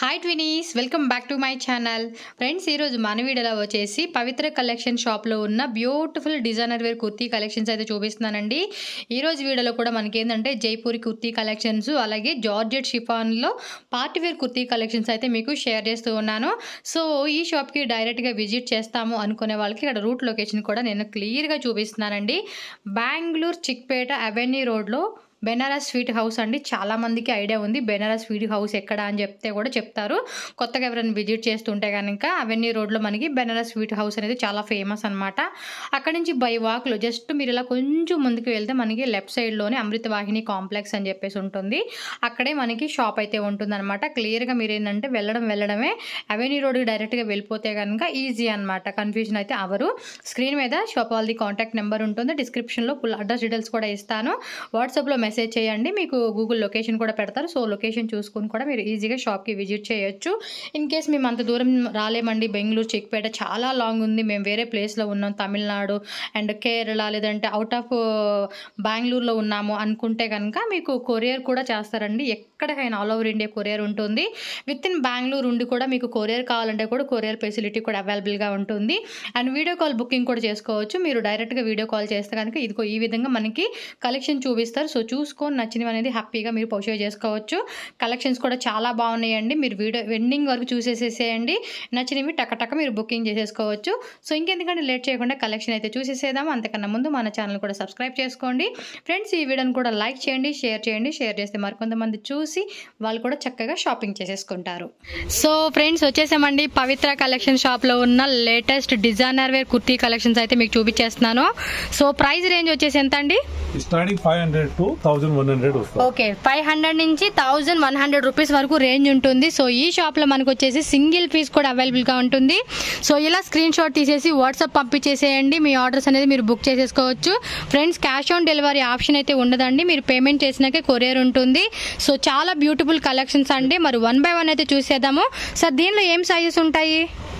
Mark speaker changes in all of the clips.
Speaker 1: Hi ట్వినీస్ welcome back to my channel friends ఈరోజు మన వీడియోలో వచ్చేసి పవిత్ర కలెక్షన్ షాప్లో ఉన్న beautiful designer wear kurti collections అయితే చూపిస్తున్నానండి ఈరోజు వీడియోలో కూడా మనకి ఏంటంటే జైపూరి కుర్తీ కలెక్షన్స్ అలాగే జార్జెట్ షిఫాన్లో పార్టీ వేర్ కుర్తీ కలెక్షన్స్ అయితే మీకు షేర్ చేస్తూ ఉన్నాను సో ఈ షాప్కి డైరెక్ట్గా విజిట్ చేస్తాము అనుకునే వాళ్ళకి ఇక్కడ రూట్ లొకేషన్ కూడా నేను క్లియర్గా చూపిస్తున్నానండి బెంగళూరు చిక్పేట అవెన్యూ రోడ్లో బెనారస్ స్వీట్ హౌస్ అండి చాలా మందికి ఐడియా ఉంది బెనారస్ స్వీట్ హౌస్ ఎక్కడ అని చెప్తే కూడా చెప్తారు కొత్తగా ఎవరైనా విజిట్ చేస్తుంటే కనుక అవెన్యూ రోడ్లో మనకి బెనారస్ స్వీట్ హౌస్ అనేది చాలా ఫేమస్ అనమాట అక్కడి నుంచి బై వాక్లో జస్ట్ మీరు ఇలా కొంచెం ముందుకు వెళ్తే మనకి లెఫ్ట్ సైడ్లోనే అమృతవాహిని కాంప్లెక్స్ అని చెప్పేసి ఉంటుంది అక్కడే మనకి షాప్ అయితే ఉంటుందన్నమాట క్లియర్గా మీరు ఏంటంటే వెళ్ళడం వెళ్ళడమే అవెన్యూ రోడ్కి డైరెక్ట్గా వెళ్ళిపోతే కనుక ఈజీ అనమాట కన్ఫ్యూజన్ అయితే అవరు స్క్రీన్ మీద షాప్ వాళ్ళది కాంటాక్ట్ నెంబర్ ఉంటుంది డిస్క్రిప్షన్లో ఫుల్ అడ్రస్ డీటెయిల్స్ కూడా ఇస్తాను వాట్సాప్లో మెసేజ్ చేయండి మీకు గూగుల్ లొకేషన్ కూడా పెడతారు సో లొకేషన్ చూసుకుని కూడా మీరు ఈజీగా షాప్కి విజిట్ చేయొచ్చు ఇన్ కేస్ మేము అంత దూరం రాలేమండి బెంగళూరు చిక్పేట చాలా లాంగ్ ఉంది మేము వేరే ప్లేస్లో ఉన్నాం తమిళనాడు అండ్ కేరళ లేదంటే అవుట్ ఆఫ్ బెంగళూరులో ఉన్నాము అనుకుంటే కనుక మీకు కొరియర్ కూడా చేస్తారండి ఎక్కడికైనా all over India courier within ఇన్ బెంగళూరు ఉండి కూడా మీకు కొరియర్ కావాలంటే కూడా కొరియర్ ఫెసిలిటీ కూడా అవైలబుల్గా ఉంటుంది అండ్ వీడియో కాల్ బుకింగ్ కూడా చేసుకోవచ్చు మీరు డైరెక్ట్గా వీడియో కాల్ చేస్తే కనుక ఇదిగో ఈ విధంగా మనకి కలెక్షన్ చూపిస్తారు సో చూసుకొని నచ్చినవి అనేది హ్యాపీగా మీరు పర్చేజ్ చేసుకోవచ్చు కలెక్షన్స్ కూడా చాలా బాగున్నాయండి మీరు వీడియో ఎండింగ్ వరకు చూసేసేసేయండి నచ్చినవి టకటక మీరు బుకింగ్ చేసేసుకోవచ్చు సో ఇంకెందుకంటే లేట్ చేయకుండా కలెక్షన్ అయితే చూసేసేద్దాం అంతకన్నా ముందు మన ఛానల్ కూడా సబ్స్క్రైబ్ చేసుకోండి ఫ్రెండ్స్ ఈ వీడియోని కూడా లైక్ చేయండి షేర్ చేయండి షేర్ చేస్తే మరికొంతమంది చూసి వాళ్ళు కూడా చక్కగా షాపింగ్ చేసేసుకుంటారు సో ఫ్రెండ్స్ వచ్చేసామండి పవిత్ర కలెక్షన్ షాప్లో ఉన్న latest designer wear kurti collections అయితే మీకు చూపించేస్తున్నాను సో ప్రైస్ రేంజ్ వచ్చేసి ఎంత అండి
Speaker 2: starting five hundred to thousand one hundred వస్తుంది
Speaker 1: ఓకే ఫైవ్ హండ్రెడ్ నుంచి థౌజండ్ వన్ హండ్రెడ్ రూపీస్ వరకు రేంజ్ ఉంటుంది సో ఈ షాప్లో మనకు వచ్చేసి సింగిల్ పీస్ కూడా అవైలబుల్గా ఉంటుంది సో ఇలా స్క్రీన్ షాట్ తీసేసి వాట్సాప్ పంపించేసేయండి మీ ఆర్డర్స్ అనేది మీరు బుక్ చేసేసుకోవచ్చు friends cash on delivery option అయితే ఉండదండి మీరు పేమెంట్ చేసినాకే కొరియర్ ఉంటుంది సో చాలా బ్యూటిఫుల్ కలెక్షన్స్ అండి మరి వన్ బై వన్ అయితే చూసేద్దాము సార్ దీనిలో ఏం సైజెస్ ఉంటాయి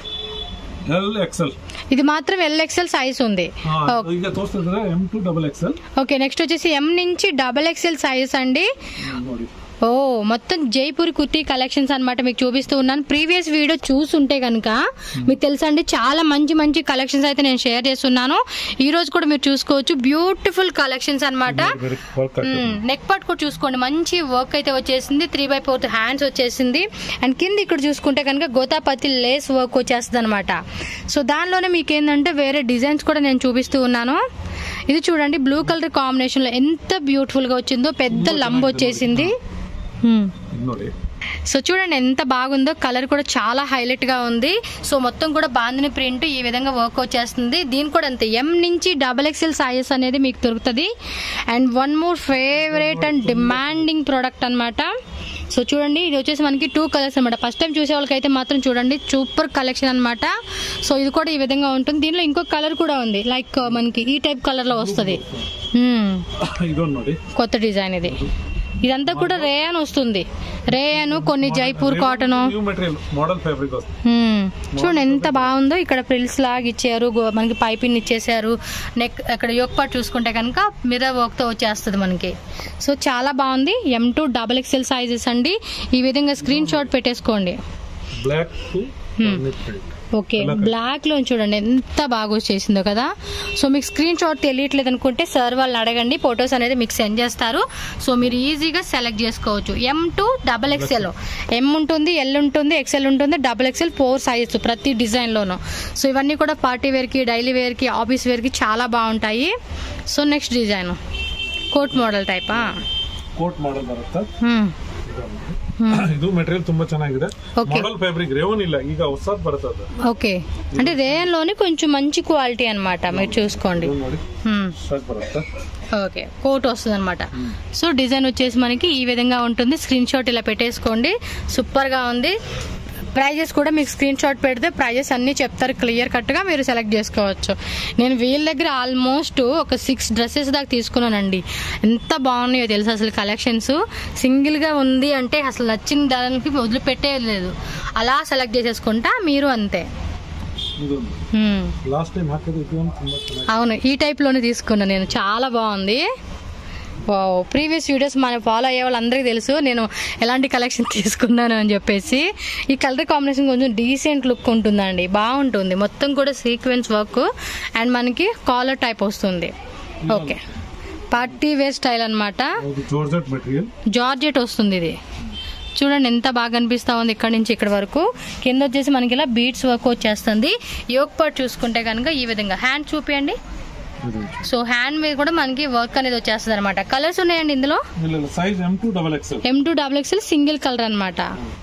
Speaker 2: ఎల్ ఎక్సెల్
Speaker 1: ఇది మాత్రం ఎల్ ఎక్సెల్ సైజ్ ఉంది ఓకే.
Speaker 2: ಈಗ ತೋರಿಸ್ತದೆ కదా M two double XL
Speaker 1: okay next వచ్చేసి ఎం నుంచి డబల్ ఎక్సెల్ సైజ్ అండి
Speaker 2: ನೋಡಿ
Speaker 1: ఓ మొత్తం జైపూర్ కుర్తీ కలెక్షన్స్ అన్నమాట మీకు చూపిస్తూ ఉన్నాను ప్రీవియస్ వీడియో చూసుంటే కనుక మీకు తెలుసా అండి చాలా మంచి మంచి కలెక్షన్స్ అయితే నేను షేర్ చేస్తున్నాను ఈ రోజు కూడా మీరు చూసుకోవచ్చు బ్యూటిఫుల్ కలెక్షన్స్ అన్నమాట
Speaker 2: వెరీ వర్క్
Speaker 1: నెక్ పార్ట్ కూడా చూసుకోండి మంచి వర్క్ అయితే వచ్చేసింది త్రీ బై ఫోర్త్ హ్యాండ్స్ వచ్చేసింది అండ్ కింద ఇక్కడ చూసుకుంటే కనుక గోతాపతి లేస్ వర్క్ వచ్చేస్తుంది అనమాట సో దానిలోనే మీకు ఏంటంటే వేరే డిజైన్స్ కూడా నేను చూపిస్తూ ఉన్నాను ఇది చూడండి బ్లూ కలర్ కాంబినేషన్లో ఎంత బ్యూటిఫుల్గా వచ్చిందో పెద్ద లంబ్ వచ్చేసింది హ్మ్.
Speaker 2: ನೋಡಿ
Speaker 1: సో చూడండి ఎంత బాగుందో కలర్ కూడా చాలా హైలైట్ గా ఉంది సో మొత్తం కూడా బాందిని ప్రింట్ ఈ విధంగా వర్క్ వచ్చేస్తుంది దీని కూడా అంతే ఎం నుంచి డబల్ ఎక్స్ఎల్ సైజెస్ అనేది మీకు దొరుకుతుంది and one more favourite and demanding product అన్నమాట సో చూడండి ఇది వచ్చేసి మనకి టూ కలర్స్ అనమాట ఫస్ట్ టైం చూసే వాళ్ళకైతే మాత్రం చూడండి సూపర్ కలెక్షన్ అన్నమాట సో ఇది కూడా ఈ విధంగా ఉంటుంది దీనిలో ఇంకో కలర్ కూడా ఉంది లైక్ మనకి ఈ టైప్ కలర్ లో వస్తుంది మ్మ్.
Speaker 2: ಇದೊಂದು ನೋಡಿ
Speaker 1: కొత్త డిజైన్ ఇది ఇదంతా కూడా రేయన్ వస్తుంది రేయన్ కొన్ని Jaipur cotton
Speaker 2: new material model fabric వస్తుంది
Speaker 1: చూడండి ఎంత బాగుందో ఇక్కడ ప్రిల్స్ లాగా ఇచ్చారు గో- మనకి పైపింగ్ ఇచ్చేసారు నెక్ అక్కడ యోక్ పార్ట్ చూసుకుంటే కనుక మిర్రర్ వర్క్ తో వచ్చేస్తుంది మనకి సో చాలా బాగుంది M two double XL sizes అండి ఈ విధంగా స్క్రీన్ షాట్ పెట్టేసుకోండి
Speaker 2: black to print
Speaker 1: okay black లో చూడండి ఎంత బాగా వచ్చేసిందో కదా సో మీకు స్క్రీన్ షాట్ తెలియట్లేదు అనుకుంటే సార్ వాళ్ళని అడగండి ఫొటోస్ అనేది మీకు సెండ్ చేస్తారు సో మీరు ఈజీగా సెలెక్ట్ చేసుకోవచ్చు M to double XL M ఉంటుంది ఎల్ ఉంటుంది ఎక్స్ఎల్ ఉంటుంది డబల్ ఎక్స్ఎల్ ఫోర్ సైజెస్ ప్రతి డిజైన్ లోను సో ఇవన్నీ కూడా పార్టీ వేర్ కి డైలీ వేర్ కి ఆఫీస్ వేర్ కి చాలా బాగుంటాయి so next design coat model టైపా
Speaker 2: ಕೋಟ್ ಮಾಡಲ್ ಬರುತ್ತೆ ಇದು ಮೆಟೀರಿಯಲ್ ತುಂಬಾ ಚೆನ್ನಾಗಿದೆ
Speaker 1: Okay.
Speaker 2: ಮೋಡಲ್ ಫ್ಯಾಬ್ರಿಕ್ ರೇವನ್ ಇಲ್ಲ ಈಗ ಹೊಸದ್ ಬರ್ತದೆ
Speaker 1: ఓకే అంటే రేయన్ లోని కొంచెం మంచి క్వాలిటీ అన్నమాట మీరు చూసుకోండి
Speaker 2: ಇದು ನೋಡಿ
Speaker 1: హ్మ్.
Speaker 2: ಶರ್ಟ್ ಬರುತ್ತೆ
Speaker 1: ఓకే కోట్ వస్తుంది అనమాట సో డిజైన్ వచ్చేసి మనకి ఈ విధంగా ఉంటుంది స్క్రీన్ షాట్ ఇలా పెట్టేసుకోండి సూపర్ గా ఉంది ప్రైజెస్ కూడా మీకు స్క్రీన్ షాట్ పెడితే ప్రైజెస్ అన్ని చెప్తారు క్లియర్ కట్ గా మీరు సెలెక్ట్ చేసుకోవచ్చు నేను వీళ్ళ దగ్గర ఆల్మోస్ట్ ఒక సిక్స్ డ్రెస్సెస్ దాకా తీసుకున్నానండి ఎంత బాగున్నాయో తెలుసు అసలు కలెక్షన్స్ సింగిల్ గా ఉంది అంటే అసలు నచ్చిన దానికి వదిలిపెట్టేయలేదు అలా సెలెక్ట్ చేసేసుకుంటా మీరు అంతే
Speaker 2: ಇದೊಂದು
Speaker 1: హ్మ్.
Speaker 2: ಲಾಸ್ಟ್ ಟೈಮ್ ಹಾಕಿದ್ದು ಇದು ಒಂದು ತುಂಬಾ ಚೆನ್ನಾಗಿ
Speaker 1: అవును ఈ టైప్ లోనే తీసుకున్నా నేను చాలా బాగుంది ప్రీవియస్ వీడియోస్ మన ఫాలో అయ్యే వాళ్ళందరికీ తెలుసు నేను ఎలాంటి కలెక్షన్ తీసుకున్నాను అని చెప్పేసి ఈ కలర్ కాంబినేషన్ కొంచెం డీసెంట్ లుక్ ఉంటుందండి బాగుంటుంది మొత్తం కూడా సీక్వెన్స్ వర్క్ అండ్ మనకి కాలర్ టైప్ వస్తుంది ఓకే పార్టీ వేర్ స్టైల్ అన్నమాట
Speaker 2: ಹೌದು ಜೋರ್ಜೆಟ್ ಮೆಟೀರಿಯಲ್
Speaker 1: జార్జెట్ వస్తుంది ఇది చూడండి ఎంత బాగా అనిపిస్తా ఉంది ఇక్కడ నుంచి ఇక్కడ వరకు కింద వచ్చేసి మనకి ఇలా బీట్స్ వర్క్ వచ్చేస్తుంది యోగ్ పార్ట్ చూసుకుంటే కనుక ఈ విధంగా హ్యాండ్ చూపియండి సో హ్యాండ్ మీద కూడా మనకి వర్క్ అనేది వచ్చేస్తుంది అనమాట కలర్స్ ఉన్నాయండి ఇందులో
Speaker 2: ಇಲ್ಲ ಇಲ್ಲ size M to double XL
Speaker 1: M to double XL single colour అనమాట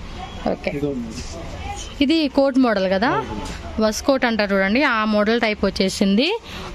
Speaker 1: ఓకే
Speaker 2: ಇದೊಂದು
Speaker 1: ఇది కోట్ మోడల్ కదా వస్ కోట్ అంటారు చూడండి ఆ మోడల్ టైప్ వచ్చేసింది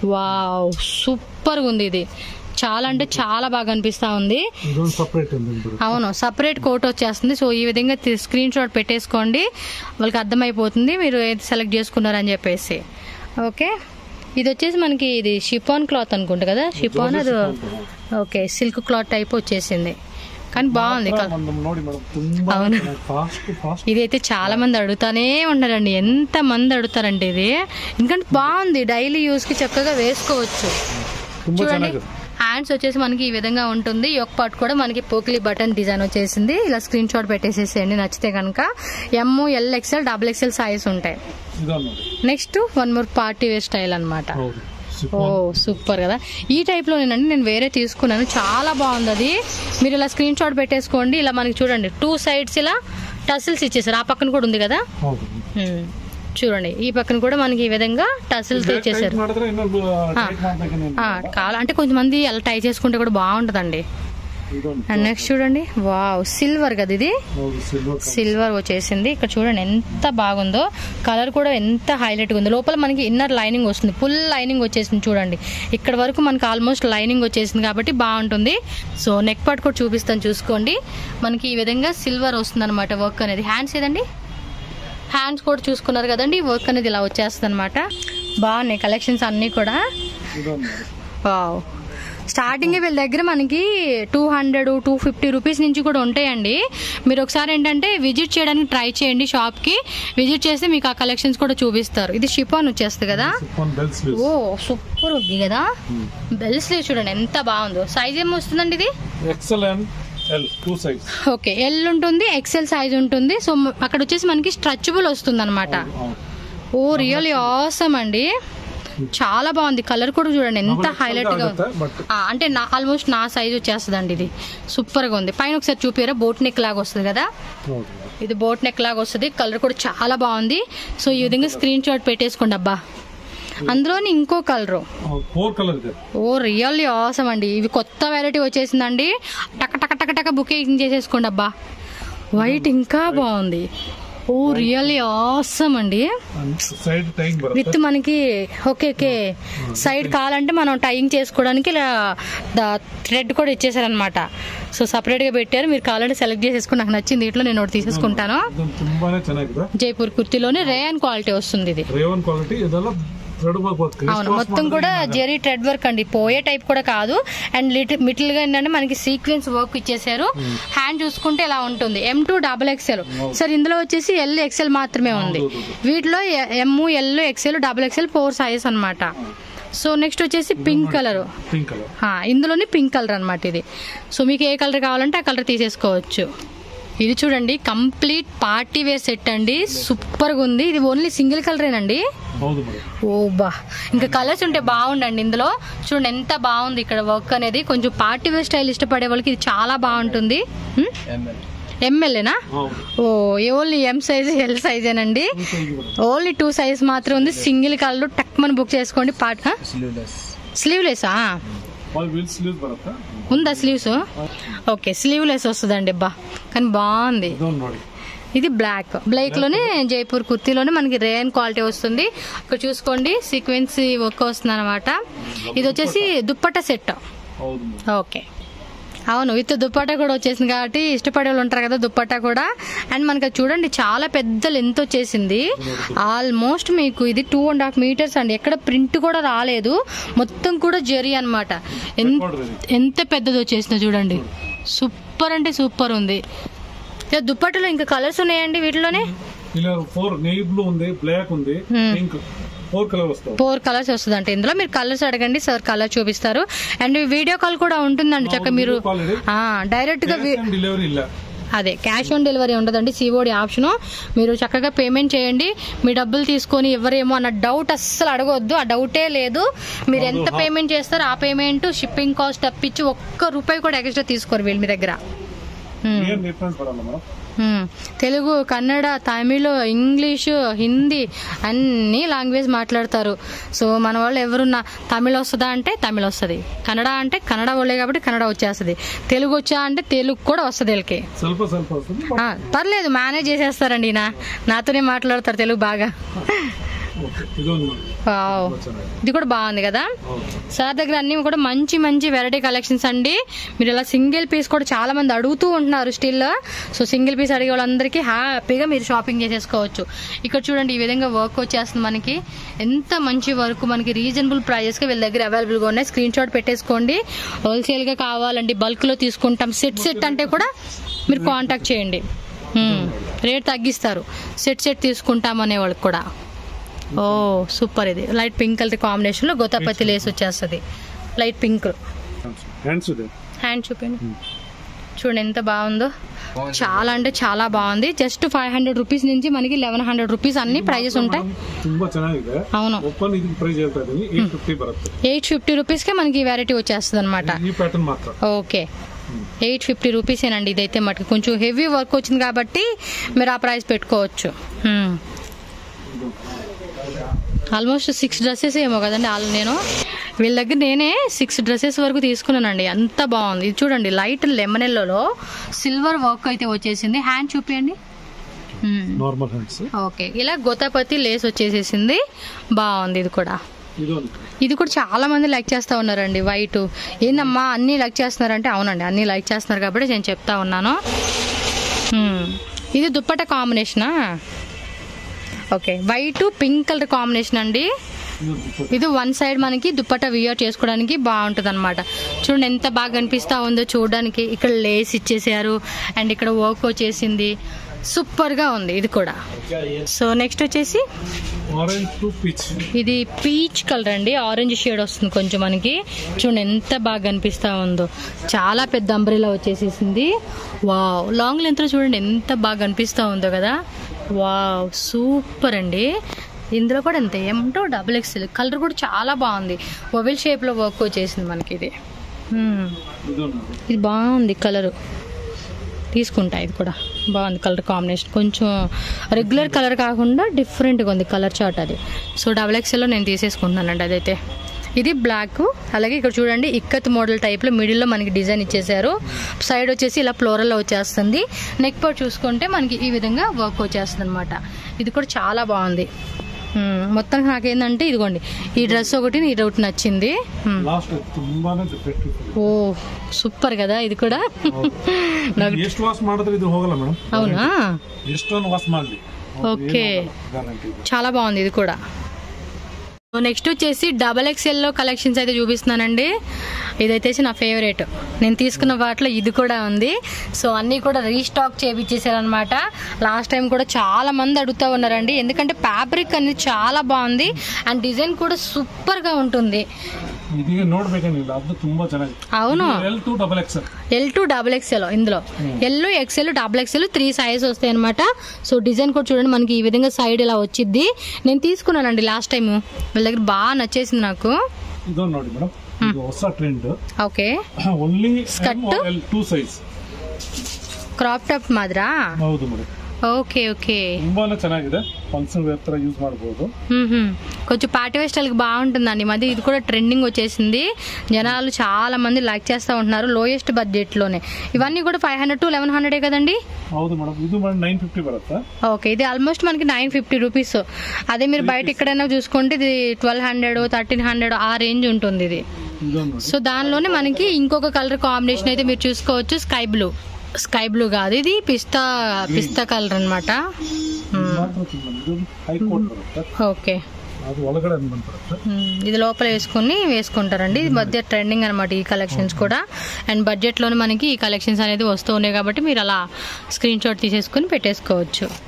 Speaker 1: వావ్ సూపర్గా ఉంది ఇది చాలా అంటే చాలా బాగా అనిపిస్తా ఉంది
Speaker 2: ಇದೊಂದು ಸಪ್ರೇಟ್ ಅಂತ ಬರುತ್ತೆ
Speaker 1: అవును సపరేట్ కోట్ వచ్చేస్తుంది సో ఈ విధంగా స్క్రీన్ షాట్ పెట్టేసుకోండి వాళ్ళకి అర్థమైపోతుంది మీరు ఏది సెలెక్ట్ చేసుకున్నారని చెప్పేసి ఓకే ఇది వచ్చేసి మనకి ఇది షిఫాన్ క్లాత్ అనుకుంటా కదా షిఫాన్ అది ఓకే సిల్క్ క్లాత్ టైప్ వచ్చేసింది కానీ బాగుంది కలర్
Speaker 2: ಒಂದು ನೋಡಿ ಮೇಡಮ್ ತುಂಬಾ
Speaker 1: అవును.
Speaker 2: ಫಾಸ್ಟ್ ಫಾಸ್ಟ್
Speaker 1: ఇదైతే చాలా మంది అడుగుతానే ఉన్నారండి ఎంత మంది అడుగుతారంటే ఇది ఎందుకంటే బాగుంది డైలీ యూస్ కి చక్కగా వేసుకోవచ్చు
Speaker 2: ತುಂಬಾ
Speaker 1: చూడండి
Speaker 2: ಚೆನ್ನಾಗಿದೆ
Speaker 1: హ్యాండ్స్ వచ్చేసి మనకి ఈ విధంగా ఉంటుంది యొక్క పార్ట్ కూడా మనకి పోకిలి బటన్ డిజైన్ వచ్చేసింది ఇలా స్క్రీన్ షాట్ పెట్టేసేసేయండి నచ్చితే కనుక M L XL double XL size ఉంటాయి
Speaker 2: ಇದೊಂದು ನೋಡಿ
Speaker 1: next one more party wear style అనమాట
Speaker 2: ಹೌದು
Speaker 1: ఓ సూపర్ కదా ఈ టైప్ లో నేనండి నేను వేరే తీసుకున్నాను చాలా బాగుంది అది మీరు ఇలా స్క్రీన్ షాట్ పెట్టేసుకోండి ఇలా మనకి చూడండి టూ సైడ్స్ ఇలా టసిల్స్ ఇచ్చేసారు ఆ పక్కన కూడా ఉంది కదా
Speaker 2: ಹೌದು
Speaker 1: ఉమ్. చూడండి ఈ పక్కన కూడా మనకి ఈ విధంగా టసిల్స్ ఇచ్చేసారు
Speaker 2: ಟೈಟ್ ಮಾಡಿದ್ರೆ ಇನ್ನೊಂದು ಟೈಟ್ ಮಾಡ್ಬೇಕೇನೆ
Speaker 1: ఆ, కావాల అంటే కొంతమంది అలా టై చేసుకుంటే కూడా బాగుంటుందండి
Speaker 2: ಇದೊಂದು
Speaker 1: అండ్ నెక్స్ట్ చూడండి వావ్ సిల్వర్ కదా ఇది
Speaker 2: ಹೌದು ಸಿಲ್ವರ್
Speaker 1: సిల్వర్ వచ్చేసింది ఇక్కడ చూడండి ఎంత బాగుందో కలర్ కూడా ఎంత హైలైట్ ఉంది లోపల మనకి ఇన్నర్ లైనింగ్ వస్తుంది ఫుల్ లైనింగ్ వచ్చేసింది చూడండి ఇక్కడ వరకు మనకి ఆల్మోస్ట్ లైనింగ్ వచ్చేసింది కాబట్టి బాగుంటుంది సో నెక్ పార్ట్ కూడా చూపిస్తాను చూసుకోండి మనకి ఈ విధంగా సిల్వర్ వస్తుంది అనమాట వర్క్ అనేది హ్యాండ్స్ ఏదండి హ్యాండ్స్ కూడా చూసుకున్నారు కదండి వర్క్ అనేది ఇలా వచ్చేస్తుంది అనమాట బాగున్నాయి కలెక్షన్స్ అన్నీ కూడా
Speaker 2: ಇದೊಂದು
Speaker 1: వావ్ స్టార్టింగ్ వీళ్ళ దగ్గర మనకి two hundred to fifty rupees నుంచి కూడా ఉంటాయండి మీరు ఒకసారి ఏంటంటే విజిట్ చేయడానికి ట్రై చేయండి షాప్కి విజిట్ చేస్తే మీకు ఆ కలెక్షన్స్ కూడా చూపిస్తారు ఇది షిఫాన్ వచ్చేస్తుంది కదా
Speaker 2: ಒಂದು ಬೆಲ್ ಸ್ಲೀವ್ಸ್
Speaker 1: ఓ సూపర్ ఉంది కదా బెల్ స్లీవ్ చూడండి ఎంత బాగుందో సైజ్ ఏం వస్తుందండి ఇది
Speaker 2: XL and L two size
Speaker 1: okay L ఉంటుంది ఎక్సెల్ సైజ్ ఉంటుంది సో మ- అక్కడ వచ్చేసి మనకి స్ట్రెచబుల్ వస్తుంది అనమాట ఓ రియల్లీ ఆసమ్ అండి చాలా బాగుంది కలర్ కూడా చూడండి ఎంత హైలైట్ గా ఉంది
Speaker 2: బట్
Speaker 1: ఆ, అంటే నా ఆల్మోస్ట్ నా సైజ్ వచ్చేస్తుందండి ఇది సూపర్ గా ఉంది పైన ఒకసారి చూపిరా బోట్ నెక్ లాగా వస్తుంది కదా
Speaker 2: ಹೌದು
Speaker 1: ఇది బోట్ నెక్ లాగా వస్తుంది కలర్ కూడా చాలా బాగుంది సో ఈ విధంగా స్క్రీన్ షాట్ పెట్టేసుకోండి అబ్బా అందులోని ఇంకో కలరు
Speaker 2: ఫోర్ కలర్ ಇದೆ
Speaker 1: ఓ రియల్లీ ఆసమ్ అండి ఇవి కొత్త వెరైటీ వచ్చేసిందండి టక టక టక టక బుకింగ్ చేసేసుకోండి అబ్బా వైట్ ఇంకా బాగుంది ఓ రియల్లీ ఆసమ్ అండి
Speaker 2: సైడ్ టైం బರುತ್ತೆ
Speaker 1: విత్ మనకి ఓకే ఓకే సైడ్ కావాలంటే మనం టైయింగ్ చేసుకోవడానికి ఇలా థ్రెడ్ కూడా ఇచ్చేసారనమాట సో సపరేట్గా పెట్టారు మీరు కావాలంటే సెలెక్ట్ చేసేసుకుని నాకు నచ్చింది ఇట్లా నేను ఒకటి తీసేసుకుంటాను
Speaker 2: ಇದೊಂದು ತುಂಬಾನೇ ಚೆನ್ನಾಗಿದೆ
Speaker 1: జైపూర్ కుర్తిలోనే రేయన్ క్వాలిటీ వస్తుంది ఇది
Speaker 2: ರೇವನ್ ಕ್ವಾಲಿಟಿ ಇದೆಲ್ಲ ಥ್ರೆಡ್ ವರ್ಕ್ ವರ್ಕ್
Speaker 1: అవును మొత్తం కూడా జెరీ థ్రెడ్ వర్క్ అండి పోయే టైప్ కూడా కాదు అండ్ లిటిల్ మిటిల్ గా ఏంటంటే మనకి సీక్వెన్స్ వర్క్ ఇచ్చేసారు హ్యాండ్ చూసుకుంటే ఇలా ఉంటుంది M to double XL sir ఇందులో వచ్చేసి ఎల్ ఎక్స్ఎల్ మాత్రమే ఉంది వీటిలో M L XL double XL four size అన్నమాట సో నెక్స్ట్ వచ్చేసి పింక్ కలర్
Speaker 2: ಪಿಂಕ್ ಕಲರ್
Speaker 1: ఇందులోనే పింక్ కలర్ అన్నమాట ఇది సో మీకు ఏ కలర్ కావాలంటే ఆ కలర్ తీసేసుకోవచ్చు ఇది చూడండి కంప్లీట్ పార్టీ వేర్ సెట్ అండి సూపర్గా ఉంది ఇది ఓన్లీ సింగిల్ కలరేనండి
Speaker 2: ಹೌದು ಮೇಡಮ್
Speaker 1: ఓ బా ఇంకా కలర్స్ ఉంటే బాగుండండి ఇందులో చూడండి ఎంత బాగుంది ఇక్కడ వర్క్ అనేది కొంచెం పార్టీ వేర్ స్టైల్ ఇష్టపడే వాళ్ళకి ఇది చాలా బాగుంటుంది ఎంఎల్ఏనా
Speaker 2: ಹೌದು
Speaker 1: oh only M size L సైజేనండి ఓన్లీ టూ సైజ్ మాత్రం ఉంది సింగిల్ కలర్ టక్ మన బుక్ చేసుకోండి పార్ట్ స్లీవ్లెసా
Speaker 2: వాళ్ళు విల్ స్లీవ్స్ బರುತ್ತೆ
Speaker 1: ఉందా స్లీవ్స్ ఓకే స్లీవ్లెస్ వస్తుందండి బా కానీ బాగుంది
Speaker 2: ಇದೊಂದು ನೋಡಿ
Speaker 1: ఇది బ్లాక్ బ్లాక్ లోనే జైపూర్ కుర్తీలోనే మనకి రేయన్ క్వాలిటీ వస్తుంది ఇక్కడ చూసుకోండి సీక్వెన్స్ వర్క్ వస్తుంది అనమాట ఇది వచ్చేసి దుప్పట్ట సెట్
Speaker 2: ಹೌದು ಮೇಡಮ್
Speaker 1: ఓకే అవును విత్ దుప్పట్టా కూడా వచ్చేసింది కాబట్టి ఇష్టపడే వాళ్ళు ఉంటారు కదా దుప్పట్టా కూడా అండ్ మనకి అది చూడండి చాలా పెద్ద లెంత్ వచ్చేసింది ఆల్మోస్ట్ మీకు ఇది టూ అండ్ హాఫ్ మీటర్స్ అండి ఎక్కడ ప్రింట్ కూడా రాలేదు మొత్తం కూడా జరీ అనమాట ఎంత పెద్దది వచ్చేసిందో చూడండి సూపర్ అంటే సూపర్ ఉంది ఇక దుప్పట్టలో ఇంకా కలర్స్ ఉన్నాయండి వీటిలోనే
Speaker 2: ఇలా ఫోర్ నెయ్యి బ్లూ ఉంది బ్లాక్ ఉంది
Speaker 1: Hmm.
Speaker 2: పింక్ ఫోర్ కలర్ వస్తావు
Speaker 1: ఫోర్ కలర్స్ వస్తుందంట ఇందులో మీరు కలర్స్ అడగండి సార్ కలర్ చూపిస్తారు అండ్ వీడియో కాల్ కూడా ఉంటుందండి చక్క మీరు డైరెక్ట్ గా వి-
Speaker 2: డెలివరీ ಇಲ್ಲ
Speaker 1: అదే క్యాష్ ఆన్ డెలివరీ ఉండదండి సిఓడి ఆప్షన్ మీరు చక్కగా పేమెంట్ చేయండి మీ డబ్బులు తీసుకొని ఎవరేమో అన్న డౌట్ అస్సలు అడగొద్దు ఆ డౌటే లేదు మీరు ఎంత పేమెంట్ చేస్తారో ఆ పేమెంట్ షిప్పింగ్ కాస్ట్ తప్పించి ఒక్క రూపాయి కూడా ఎక్స్ట్రా తీసుకోరు వీళ్ళు మీ దగ్గర హ్మ్.
Speaker 2: ಏನ್ ಡಿಫ್ರೆನ್ಸ್ ಬರಲ್ಲ ಮೇಡಮ್
Speaker 1: మ్మ్. తెలుగు కన్నడ తమిళ్ ఇంగ్లీషు హిందీ అన్ని లాంగ్వేజ్ మాట్లాడతారు సో మన వాళ్ళు ఎవరున్నా తమిళ్ వస్తుందా అంటే తమిళ్ వస్తుంది కన్నడ అంటే కన్నడ వాళ్ళే కాబట్టి కన్నడ వచ్చేస్తుంది తెలుగు వచ్చా అంటే తెలుగు కూడా వస్తుంది వీళ్ళకి
Speaker 2: ಸ್ವಲ್ಪ ಸ್ವಲ್ಪ వస్తుంది
Speaker 1: ఆ, పర్లేదు మేనేజ్ చేసేస్తారండి ఈయన నాతోనే మాట్లాడతారు తెలుగు బాగా
Speaker 2: ఓకే ಇದೊಂದು ನೋಡಿ.
Speaker 1: వావ్.
Speaker 2: ತುಂಬಾ ಚೆನ್ನಾಗಿದೆ
Speaker 1: ఇది కూడా బాగుంది కదా
Speaker 2: ಹೌದು
Speaker 1: సార్ దగ్గర అన్ని కూడా మంచి మంచి వెరైటీ కలెక్షన్స్ అండి మీరు ఇలా సింగిల్ పీస్ కూడా చాలా మంది అడుగుతూ ఉంటున్నారు స్టిల్ సో సింగిల్ పీస్ అడిగే వాళ్ళందరికీ హ్యాపీగా మీరు షాపింగ్ చేసేసుకోవచ్చు ఇక్కడ చూడండి ఈ విధంగా వర్క్ వచ్చేస్తుంది మనకి ఎంత మంచి వర్క్ మనకి రీజనబుల్ ప్రైజెస్కి వీళ్ళ దగ్గర అవైలబుల్గా ఉన్నాయి స్క్రీన్ షాట్ పెట్టేసుకోండి హోల్సేల్గా కావాలండి బల్క్లో తీసుకుంటాం సెట్ సెట్ అంటే కూడా మీరు కాంటాక్ట్ చేయండి మ్మ్. రేట్ తగ్గిస్తారు సెట్ సెట్ తీసుకుంటాం అనే వాళ్ళకి కూడా ఓ సూపర్ ఇది లైట్ పింక్ కలర్ కాంబినేషన్ లో గోతాపతి లేస్ వచ్చేస్తుంది లైట్ పింక్
Speaker 2: హ్యాండ్స్ ಇದೆ
Speaker 1: హ్యాండ్ చూపిండి చూడండి ఎంత బాగుందో చాలా అంటే చాలా బాగుంది జస్ట్ ఫైవ్ హండ్రెడ్ రూపీస్ నుంచి మనకి లెవెన్ హండ్రెడ్ రూపీస్ అన్ని ప్రైజెస్ ఉంటాయి
Speaker 2: ತುಂಬಾ ಚೆನ್ನಾಗಿದೆ
Speaker 1: అవును
Speaker 2: ಓಪನ್ ಇದಕ್ಕೆ ಪ್ರೈಸ್ ಹೇಳ್ತಾ ಇದೀನಿ ಏಟ್ ಫಿಫ್ಟಿ ಬರುತ್ತೆ
Speaker 1: ఎయిట్ ఫిఫ్టీ రూపీస్కే మనకి వెరైటీ వచ్చేస్తుంది అనమాట
Speaker 2: ಈ ಪ್ಯಾಟರ್ನ್ ಮಾತ್ರ
Speaker 1: ఓకే ఎయిట్ ఫిఫ్టీ రూపీసేనండి ఇదైతే మటుకు కొంచెం హెవీ వర్క్ వచ్చింది కాబట్టి మీరు ఆ ప్రైస్ పెట్టుకోవచ్చు హ్మ్. ఆల్మోస్ట్ సిక్స్ డ్రెస్సెస్ ఏమో కదండి ఆల్ నేను వీళ్ళ దగ్గర నేనే సిక్స్ డ్రెస్సెస్ వరకు తీసుకున్నానండి అంత బాగుంది ఇది చూడండి లైట్ లెమన్ ఎల్లోలో సిల్వర్ వర్క్ అయితే వచ్చేసింది హ్యాండ్ చూపించండి హ్మ్.
Speaker 2: ನಾರ್ಮಲ್ ಹ್ಯಾಂಡ್ಸ್
Speaker 1: ఓకే ఇలా గోతాపతి లేస్ వచ్చేసేసింది బాగుంది ఇది కూడా
Speaker 2: ಇದೊಂದು
Speaker 1: ఇది కూడా చాలా మంది లైక్ చేస్తా ఉన్నారండి వైట్ ఏందమ్మా అన్ని లైక్ చేస్తున్నారంటే అవునండి అన్ని లైక్ చేస్తున్నారు కాబట్టి నేను చెప్తా ఉన్నాను హ్మ్. ఇది దుప్పట కాంబినేషనా okay white pink colour combination అండి
Speaker 2: ಇದೊಂದು
Speaker 1: ఇది వన్ సైడ్ మనకి దుప్పట వియర్ చేసుకోవడానికి బాగుంటుంది అనమాట చూడండి ఎంత బాగా కనిపిస్తా ఉందో చూడడానికి ఇక్కడ లేస్ ఇచ్చేసారు అండ్ ఇక్కడ వర్క్ వచ్చేసింది సూపర్ గా ఉంది ఇది కూడా సో నెక్స్ట్ వచ్చేసి
Speaker 2: ఆరెంజ్ టు పిచ్
Speaker 1: ఇది పీచ్ కలర్ అండి ఆరెంజ్ షేడ్ వస్తుంది కొంచెం మనకి చూడండి ఎంత బాగా కనిపిస్తా ఉందో చాలా పెద్ద అంబ్రెలా వచ్చేసేసింది వావ్ లాంగ్ లెంత్ లో చూడండి ఎంత బాగా కనిపిస్తా ఉందో కదా వావ్ సూపర్ అండి ఇందులో కూడా అంతే M to double XL colour కూడా చాలా బాగుంది ఓవెల్ షేప్ లో వర్క్ వచ్చేసింది మనకి ఇది హ్మ్.
Speaker 2: ಇದೊಂದು
Speaker 1: ఇది బాగుంది కలరు తీసుకుంటా ఇది కూడా బాగుంది కలర్ కాంబినేషన్ కొంచెం రెగ్యులర్ కలర్ కాకుండా డిఫరెంట్గా ఉంది కలర్ చార్ట్ అది సో డబల్ ఎక్స్ఎల్లో నేను తీసేసుకుంటున్నానండి అదైతే ఇది బ్లాక్ అలాగే ఇక్కడ చూడండి ఇక్కత్ మోడల్ టైప్లో మిడిల్లో మనకి డిజైన్ ఇచ్చేసారు సైడ్ వచ్చేసి ఇలా ఫ్లోరల్లో వచ్చేస్తుంది నెక్ పార్ట్ చూసుకుంటే మనకి ఈ విధంగా వర్క్ వచ్చేస్తుంది అనమాట ఇది కూడా చాలా బాగుంది మ్మ్. మొత్తం నాకేందంటే ఇదిగోండి ఈ డ్రెస్ ఒకటి ఈ ఒకటి నచ్చింది మ్మ్.
Speaker 2: లాస్ట్ ತುಂಬಾನೇ ಡಿಫೆಕ್ಟಿವ್
Speaker 1: ఓ సూపర్ కదా ఇది కూడా నాకు
Speaker 2: ಎಷ್ಟು ವಾಶ್ ಮಾಡಿದ್ರೆ ಇದು ಹೋಗಲ್ಲ ಮೇಡಮ್
Speaker 1: అవునా
Speaker 2: ಎಷ್ಟೊಂದು ವಾಶ್ ಮಾಡಲಿ
Speaker 1: ఓకే
Speaker 2: ಗ್ಯಾರಂಟಿ
Speaker 1: చాలా బాగుంది ఇది కూడా నెక్స్ట్ వచ్చేసి డబల్ ఎక్స్ఎల్ లో కలెక్షన్స్ అయితే చూపిస్తున్నానండి ఇదైతే నా ఫేవరెట్ నేను తీసుకున్న వాటిలో ఇది కూడా ఉంది సో అన్నీ కూడా రీస్టాక్ చేయించేసారనమాట లాస్ట్ టైం కూడా చాలా మంది అడుగుతా ఉన్నారండి ఎందుకంటే ఫ్యాబ్రిక్ అనేది చాలా బాగుంది అండ్ డిజైన్ కూడా సూపర్ గా ఉంటుంది
Speaker 2: ಇದೀಗ ನೋಡ್ಬೇಕೇನಿಲ್ಲ ಅದು ತುಂಬಾ ಚೆನ್ನಾಗಿದೆ
Speaker 1: అవును
Speaker 2: L to double X
Speaker 1: L to double XL ఇందులో L XL double XL three size వస్తాయి అనమాట సో డిజైన్ కూడా చూడండి మనకి ఈ విధంగా సైడ్ ఇలా వచ్చింది నేను తీసుకున్నానండి లాస్ట్ టైం వీళ్ళ దగ్గర బాగా నచ్చేసింది నాకు
Speaker 2: ಇದೊಂದು ನೋಡಿ ಮೇಡಮ್ ಇದು ಹೊಸ trend
Speaker 1: okay
Speaker 2: only
Speaker 1: Skirt?
Speaker 2: L two size
Speaker 1: crop top మాదిరా
Speaker 2: ಹೌದು ಮೇಡಮ್
Speaker 1: ఓకే ఓకే
Speaker 2: ತುಂಬಾನೇ ಚೆನ್ನಾಗಿದೆ ಫಂಕ್ಷನ್ ವೇರ್ ತರ ಯೂಸ್ ಮಾಡಬಹುದು
Speaker 1: మ్మ్హ్మ్. కొంచెం పార్టీ వేస్టల్కి బాగుంటుందండి ఈ మధ్య ఇది కూడా ట్రెండింగ్ వచ్చేసింది జనాలు చాలా మంది లైక్ చేస్తూ ఉంటున్నారు లోయెస్ట్ బడ్జెట్లోనే ఇవన్నీ కూడా ఫైవ్ హండ్రెడ్ టు లెవెన్ హండ్రెడే కదండి
Speaker 2: ಹೌದು ಮೇಡಮ್ ಇದು ಮೇಡಮ್ ನೈನ್ ಫಿಫ್ಟಿ ಬರುತ್ತೆ
Speaker 1: ఓకే ఇది ఆల్మోస్ట్ మనకి నైన్ ఫిఫ్టీ రూపీస్ అదే మీరు బయట ఎక్కడైనా చూసుకుంటే ఇది ట్వెల్వ్ హండ్రెడ్ థర్టీన్ హండ్రెడ్ ఆ రేంజ్ ఉంటుంది ఇది
Speaker 2: ಇದೊಂದು ನೋಡಿ
Speaker 1: సో దానిలోనే మనకి ఇంకొక కలర్ కాంబినేషన్ అయితే మీరు చూసుకోవచ్చు స్కై బ్లూ స్కై బ్లూ కాదు ఇది పిస్తా పిస్తా కలర్ అనమాట
Speaker 2: ಮಾತ್ರ ತುಂಬಾ ಇದು ಹೈ ಕೋಟ್ ಬರುತ್ತೆ
Speaker 1: ఓకే
Speaker 2: ಅದು ಒಳಗಡೆ ಬಂದು ಬರುತ್ತೆ
Speaker 1: మ్మ్. ఇది లోపల వేసుకుని వేసుకుంటారండి ఇది మధ్య ట్రెండింగ్ అనమాట ఈ కలెక్షన్స్ కూడా అండ్ బడ్జెట్లోనే మనకి ఈ కలెక్షన్స్ అనేది వస్తూ ఉన్నాయి కాబట్టి మీరు అలా స్క్రీన్ షాట్ తీసేసుకుని పెట్టేసుకోవచ్చు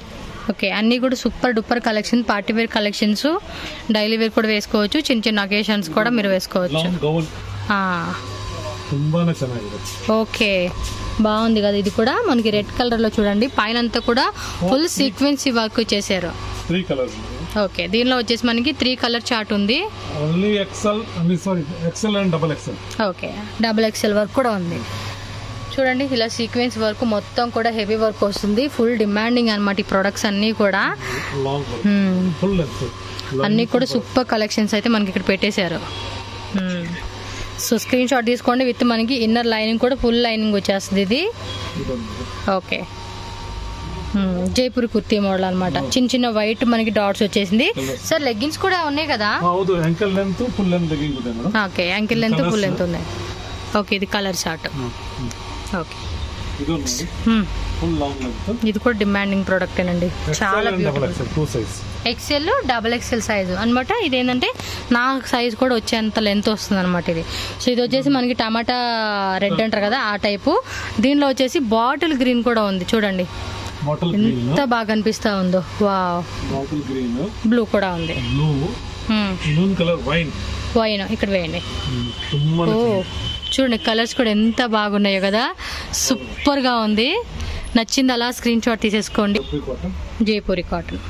Speaker 1: ఓకే అన్నీ కూడా super duper collection party wear collections daily wear కూడా వేసుకోవచ్చు చిన్న చిన్న అకేషన్స్ కూడా మీరు వేసుకోవచ్చు
Speaker 2: ಲಾಂಗ್ ಗೌನ್
Speaker 1: ఆ,
Speaker 2: ತುಂಬಾನೇ ಚೆನ್ನಾಗಿದೆ
Speaker 1: ఓకే బాగుంది కదా ఇది కూడా మనకి రెడ్ కలర్ లో చూడండి పైన అంతా కూడా ఫుల్ సీక్వెన్సీ వర్క్ చేశారు
Speaker 2: త్రీ కలర్స్
Speaker 1: ఓకే దీనిలో వచ్చేసి మనకి త్రీ కలర్ చార్ట్ ఉంది
Speaker 2: only XL sorry XL and double XL
Speaker 1: okay double XL work కూడా ఉంది చూడండి ఇలా సీక్వెన్స్ వర్క్ మొత్తం కూడా హెవీ వర్క్ వస్తుంది ఫుల్ డిమాండింగ్ అనమాట ఈ ప్రొడక్ట్స్ అన్నీ కూడా
Speaker 2: లాంగ్ వర్క్
Speaker 1: హ్మ్.
Speaker 2: ఫుల్ లెంత్
Speaker 1: అన్నీ కూడా సూపర్ కలెక్షన్స్ అయితే మనకి ఇక్కడ పెట్టేశారు హ్మ్. సో స్క్రీన్ షాట్ తీసుకోండి విత్ మనకి ఇన్నర్ లైనింగ్ కూడా ఫుల్ లైనింగ్ వచ్చేస్తుంది ఇది
Speaker 2: ಇದೊಂದು
Speaker 1: ఓకే హ్మ్. జైపూర్ కుర్తీ మోడల్ అనమాట చిన్న చిన్న వైట్ మనకి డాట్స్ వచ్చేసింది సార్ లెగ్గిన్స్ కూడా ఉన్నాయి కదా
Speaker 2: ಹೌದು ankle length full length legging ಇದೆ madam
Speaker 1: okay ankle length
Speaker 2: Colours?
Speaker 1: Full length ఉన్నాయి ఓకే ఇది కలర్ షార్ట్ ఓకే
Speaker 2: ಇದು ನೋಡಿ
Speaker 1: హ్మ్.
Speaker 2: ಫುಲ್ ಲಾಂಗ್ ಲೆಂತ್
Speaker 1: ఇది కూడా డిమాండింగ్ ప్రోడక్ట్ అండి చాలా
Speaker 2: XL and double
Speaker 1: beautiful
Speaker 2: XL two size
Speaker 1: XL double XL size అనమాట ఇది ఏంటంటే నా సైజ్ కూడా వచ్చేంత లెంత్ వస్తుంది అనమాట ఇది సో ఇది వచ్చేసి మనకి టమాటా రెడ్ అంటారు కదా ఆ టైపు దీనిలో వచ్చేసి బాటిల్ గ్రీన్ కూడా ఉంది చూడండి
Speaker 2: ಬಾಟಲ್ ಗ್ರೀನ್
Speaker 1: ఎంత బాగా అనిపిస్తా ఉందో వా
Speaker 2: ಬಾಟಲ್ గ్రీన్
Speaker 1: బ్లూ కూడా ఉంది
Speaker 2: ಬ್ಲೂ ಇನ್ನೊಂದು ಕಲರ್ ವೈನ್
Speaker 1: వైన్ ఇక్కడ వేయండి
Speaker 2: ತುಂಬಾ
Speaker 1: ఓ చూడండి కలర్స్ కూడా ఎంత బాగున్నాయో కదా సూపర్గా ఉంది నచ్చింది అలా స్క్రీన్ షాట్ తీసేసుకోండి
Speaker 2: కాటన్
Speaker 1: జైపూరి కాటన్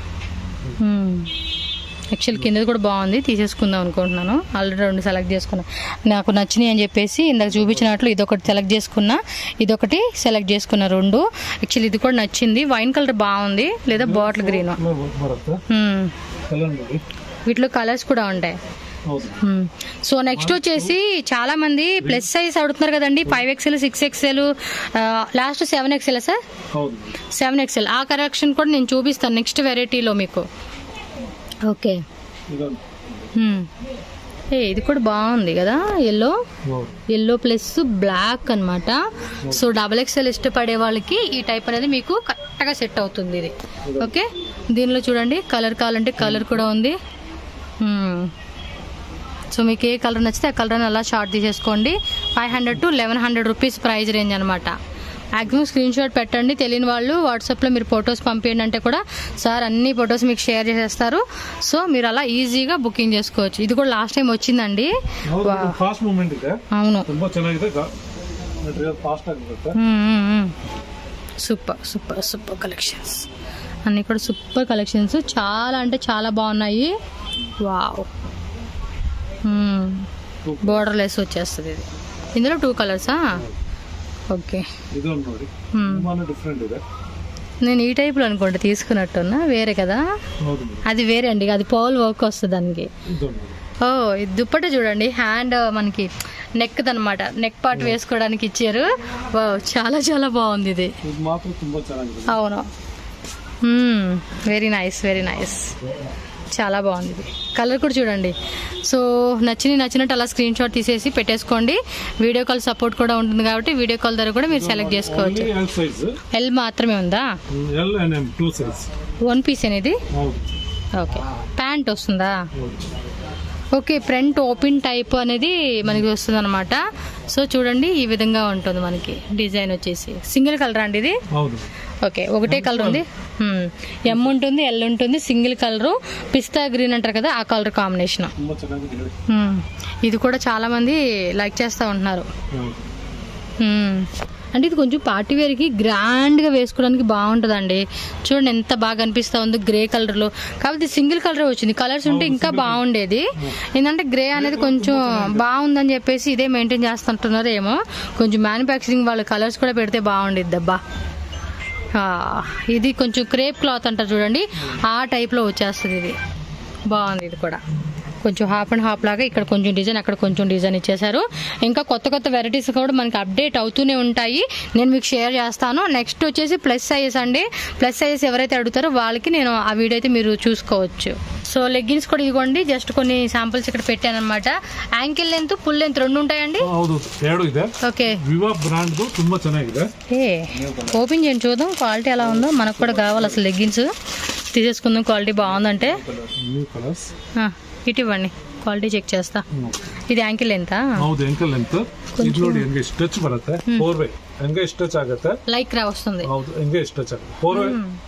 Speaker 1: యాక్చువల్ కిందది కూడా బాగుంది తీసేసుకుందాం అనుకుంటున్నాను ఆల్రెడీ రెండు సెలెక్ట్ చేసుకున్నా నాకు నచ్చినాయి అని చెప్పేసి ఇందాక చూపించినట్లు ఇదొకటి సెలెక్ట్ చేసుకున్నా ఇదొకటి సెలెక్ట్ చేసుకున్నా రెండు యాక్చువల్ ఇది కూడా నచ్చింది వైన్ కలర్ బాగుంది లేదా బాటిల్ గ్రీన్
Speaker 2: ಕಲರ್ ಬರುತ್ತೆ ಕಲರ್ ನೋಡಿ
Speaker 1: వీటిలో కలర్స్ కూడా ఉంటాయి
Speaker 2: ಹೌದು
Speaker 1: సో నెక్స్ట్ వచ్చేసి చాలా మంది ప్లస్ సైజ్ అడుగుతున్నారు కదండి five XL six XL last seven XL sir
Speaker 2: ಹೌದು
Speaker 1: సెవెన్ ఎక్స్ఎల్ ఆ కరెక్షన్ కూడా నేను చూపిస్తాను నెక్స్ట్ వెరైటీలో మీకు ఓకే
Speaker 2: ಇದೊಂದು
Speaker 1: ఏ ఇది కూడా బాగుంది కదా ఎల్లో
Speaker 2: ಹೌದು
Speaker 1: ఎల్లో ప్లస్ బ్లాక్ అన్నమాట సో డబల్ ఎక్స్ఎల్ ఇష్టపడే వాళ్ళకి ఈ టైప్ అనేది మీకు కరెక్ట్గా సెట్ అవుతుంది ఇది ఓకే దీనిలో చూడండి కలర్ కావాలంటే కలర్ కూడా ఉంది మ్మ్. సో మీకు ఏ కలర్ నచ్చితే ఆ కలర్ అలా షార్ట్ తీసేసుకోండి five hundred to eleven hundred rupees price range అనమాట మ్యాక్సిమం స్క్రీన్ షాట్ పెట్టండి తెలియని వాళ్ళు వాట్సాప్లో మీరు ఫొటోస్ పంపించండి అంటే కూడా సార్ అన్ని ఫొటోస్ మీకు షేర్ చేసేస్తారు సో మీరు అలా ఈజీగా బుకింగ్ చేసుకోవచ్చు ఇది కూడా లాస్ట్ టైం వచ్చిందండి
Speaker 2: ಹೌದು ಫಾಸ್ಟ್ ಮೂವ್ಮೆಂಟ್ ಇದೆ
Speaker 1: అవును
Speaker 2: ತುಂಬಾ ಚೆನ್ನಾಗಿದೆ ಮೆಟೀರಿಯಲ್ ಫಾಸ್ಟ್ ಆಗಿರುತ್ತೆ
Speaker 1: సూపర్ సూపర్ సూపర్ కలెక్షన్స్ అన్నీ కూడా సూపర్ కలెక్షన్స్ చాలా అంటే చాలా బాగున్నాయి వావ్ బోర్డర్ లెస్ వచ్చేస్తుంది ఇది ఇందులో టూ కలర్సా ఓకే
Speaker 2: ಇದೊಂದು ನೋಡಿ
Speaker 1: Hmm.
Speaker 2: ತುಂಬಾನೇ ಡಿಫ್ರೆಂಟ್ ಇದೆ
Speaker 1: నేను ఈ టైప్లో అనుకుంటా తీసుకున్నట్టున్నా వేరే కదా
Speaker 2: ಹೌದು ಮೇಡಮ್
Speaker 1: అది వేరే అండి అది పౌల్ వర్క్ వస్తుంది దానికి
Speaker 2: ಇದೊಂದು ನೋಡಿ
Speaker 1: ఓ ఇది దుప్పట చూడండి హ్యాండ్ మనకి నెక్ అనమాట నెక్ పార్ట్ వేసుకోవడానికి ఇచ్చారు వావ్ చాలా చాలా బాగుంది ఇది
Speaker 2: ಇದು ಮಾತ್ರ ತುಂಬಾ ಚೆನ್ನಾಗಿದೆ
Speaker 1: అవును వెరీ నైస్ వెరీ నైస్ చాలా బాగుంది ఇది కలర్ కూడా చూడండి సో నచ్చిన నచ్చినట్టు అలా స్క్రీన్ షాట్ తీసేసి పెట్టేసుకోండి వీడియో కాల్ సపోర్ట్ కూడా ఉంటుంది కాబట్టి వీడియో కాల్ ద్వారా కూడా మీరు సెలెక్ట్ చేసుకోవచ్చు
Speaker 2: ಎಲ್ ಸೈಜ್
Speaker 1: ఎల్ మాత్రమే ఉందా
Speaker 2: L and M two size
Speaker 1: one piece అనేది
Speaker 2: ಹೌದು
Speaker 1: ఓకే ప్యాంట్ వస్తుందా
Speaker 2: ಹೌದು
Speaker 1: ఓకే ఫ్రంట్ ఓపెన్ టైప్ అనేది మనకి వస్తుంది అనమాట సో చూడండి ఈ విధంగా ఉంటుంది మనకి డిజైన్ వచ్చేసి సింగిల్ కలర్ అండి ఇది
Speaker 2: ಹೌದು
Speaker 1: ఓకే ఒకటే కలర్ ఉంది ఎమ్ ఉంటుంది ఎల్ ఉంటుంది సింగిల్ కలరు పిస్తా గ్రీన్ అంటారు కదా ఆ కలర్ కాంబినేషన్
Speaker 2: ತುಂಬಾ ಚೆನ್ನಾಗಿದೆ ಹೇಳಿ
Speaker 1: ఇది కూడా చాలా మంది లైక్ చేస్తూ ఉంటున్నారు
Speaker 2: ಹೌದು
Speaker 1: మ్మ్. అంటే ఇది కొంచెం పార్టీ వేర్కి గ్రాండ్గా వేసుకోవడానికి బాగుంటుందండి చూడండి ఎంత బాగా అనిపిస్తూ ఉంది గ్రే కలర్లో కాకపోతే సింగిల్ కలర్ వచ్చింది కలర్స్ ఉంటే ఇంకా బాగుండేది ఏంటంటే గ్రే అనేది కొంచెం బాగుందని చెప్పేసి ఇదే మెయింటైన్ చేస్తుంటున్నారు ఏమో కొంచెం మ్యానుఫ్యాక్చరింగ్ వాళ్ళ కలర్స్ కూడా పెడితే బాగుండేది అబ్బా ఆ, ఇది కొంచెం క్రేప్ క్లాత్ అంటారు చూడండి ఆ టైప్లో వచ్చేస్తుంది ఇది బాగుంది ఇది కూడా కొంచెం హాఫ్ అండ్ హాఫ్ లాగా ఇక్కడ కొంచెం డిజైన్ అక్కడ కొంచెం డిజైన్ ఇచ్చేసారు ఇంకా కొత్త కొత్త వెరైటీస్ కూడా మనకి అప్డేట్ అవుతూనే ఉంటాయి నేను మీకు షేర్ చేస్తాను నెక్స్ట్ వచ్చేసి ప్లస్ సైజ్ అండి ప్లస్ సైజ్ ఎవరైతే అడుగుతారో వాళ్ళకి నేను ఆ వీడియో అయితే మీరు చూసుకోవచ్చు సో లెగ్గిన్స్ కూడా ఇదిగోండి జస్ట్ కొన్ని శాంపుల్స్ ఇక్కడ పెట్టాను అనమాట యాంకిల్ లెంత్ ఫుల్ లెంత్ రెండు ఉంటాయండి
Speaker 2: ಹೌದು ಎರಡು ಇದೆ
Speaker 1: ఓకే
Speaker 2: ವಿವಾ ಬ್ರಾಂಡ್ ತುಂಬಾ ಚೆನ್ನಾಗಿದೆ
Speaker 1: ఏ ఓపెన్ చేయండి చూద్దాం క్వాలిటీ ఎలా ఉందో మనకు కూడా కావాలి అసలు లెగ్గిన్స్ తీసేసుకుందాం క్వాలిటీ బాగుందంటే
Speaker 2: ನ್ಯೂ ಕಲರ್ಸ್
Speaker 1: ఆ, ఇటు ఇవ్వండి క్వాలిటీ చెక్ చేస్తా ఇది యాంకిల్ ఎంత
Speaker 2: ಹೌದು ಎಂಕಲ್ ಲೆಂತ್ ಇದು ನೋಡಿ ಹೆಂಗೆ ಸ್ಟಚ್ ಬರುತ್ತೆ ಫೋರ್ ವೇ ಹೆಂಗೆ ಸ್ಟಚ್ ಆಗುತ್ತೆ
Speaker 1: లైక్ రా వస్తుంది
Speaker 2: ಹೌದು ಹೆಂಗೆ ಸ್ಟಚ್ ಆಗುತ್ತೆ ಫೋರ್ ವೇ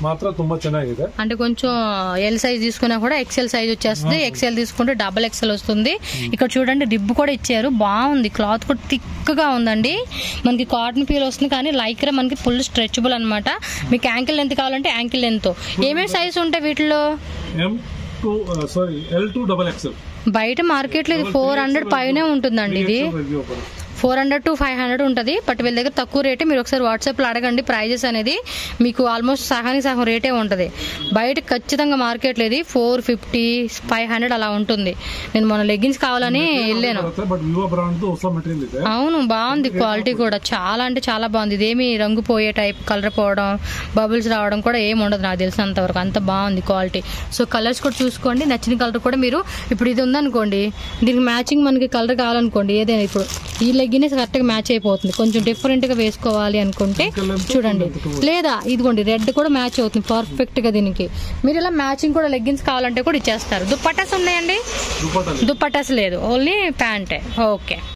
Speaker 2: ಮಾತ್ರ ತುಂಬಾ ಚೆನ್ನಾಗಿದೆ
Speaker 1: అంటే కొంచెం ఎల్ సైజ్ తీసుకున్నా కూడా ఎక్సెల్ సైజ్ వచ్చేస్తుంది ఎక్సెల్ తీసుకుంటే డబల్ ఎక్సెల్ వస్తుంది ఇక్కడ చూడండి రిబ్ కూడా ఇచ్చారు బాగుంది క్లాత్ కూడా థిక్ గా ఉందండి మనకి కాటన్ ఫీల్ వస్తుంది కానీ లైక్రా మనకి ఫుల్ స్ట్రెచబుల్ అన్నమాట మీకు యాంకిల్ లెంత్ కావాలంటే యాంకిల్ లెంత్ ఏమేమి సైజ్ ఉంటాయి వీటిలో
Speaker 2: M to sorry L to double XL
Speaker 1: బయట మార్కెట్లో ఇది ఫోర్ హండ్రెడ్ పైనే ఉంటుందండి ఇది four hundred to five hundred ఉంటుంది బట్ వీళ్ళ దగ్గర తక్కువ రేటే మీరు ఒకసారి వాట్సాప్లో అడగండి ప్రైజెస్ అనేది మీకు ఆల్మోస్ట్ సగానికి సగం రేటే ఉంటుంది బయట ఖచ్చితంగా మార్కెట్లో ఇది ఫోర్ ఫిఫ్టీ ఫైవ్ హండ్రెడ్ అలా ఉంటుంది నేను మొన్న లెగ్గిన్స్ కావాలని వెళ్ళాను
Speaker 2: బట్ వివో బ్రాండ్ ಹೊಸ మెటీరియల్ ಇದೆ
Speaker 1: అవును బాగుంది క్వాలిటీ కూడా చాలా అంటే చాలా బాగుంది ఇదేమి రంగు పోయే టైప్ కలర్ పోవడం బబుల్స్ రావడం కూడా ఏమి ఉండదు నాకు తెలిసినంత వరకు అంత బాగుంది క్వాలిటీ సో కలర్స్ కూడా చూసుకోండి నచ్చిన కలర్ కూడా మీరు ఇప్పుడు ఇది ఉందనుకోండి దీనికి మ్యాచింగ్ మనకి కలర్ కావాలనుకోండి ఏదైనా ఇప్పుడు ఈ లెగ్గినెస్ కరెక్ట్గా మ్యాచ్ అయిపోతుంది కొంచెం డిఫరెంట్గా వేసుకోవాలి అనుకుంటే చూడండి లేదా ఇదిగోండి రెడ్ కూడా మ్యాచ్ అవుతుంది పర్ఫెక్ట్గా దీనికి మీరు ఇలా మ్యాచింగ్ కూడా లెగ్గిన్స్ కావాలంటే కూడా ఇచ్చేస్తారు దుప్పటాస్ ఉన్నాయండి
Speaker 2: దుపట్టా
Speaker 1: దుప్పటాస్ లేదు ఓన్లీ ప్యాంటే ఓకే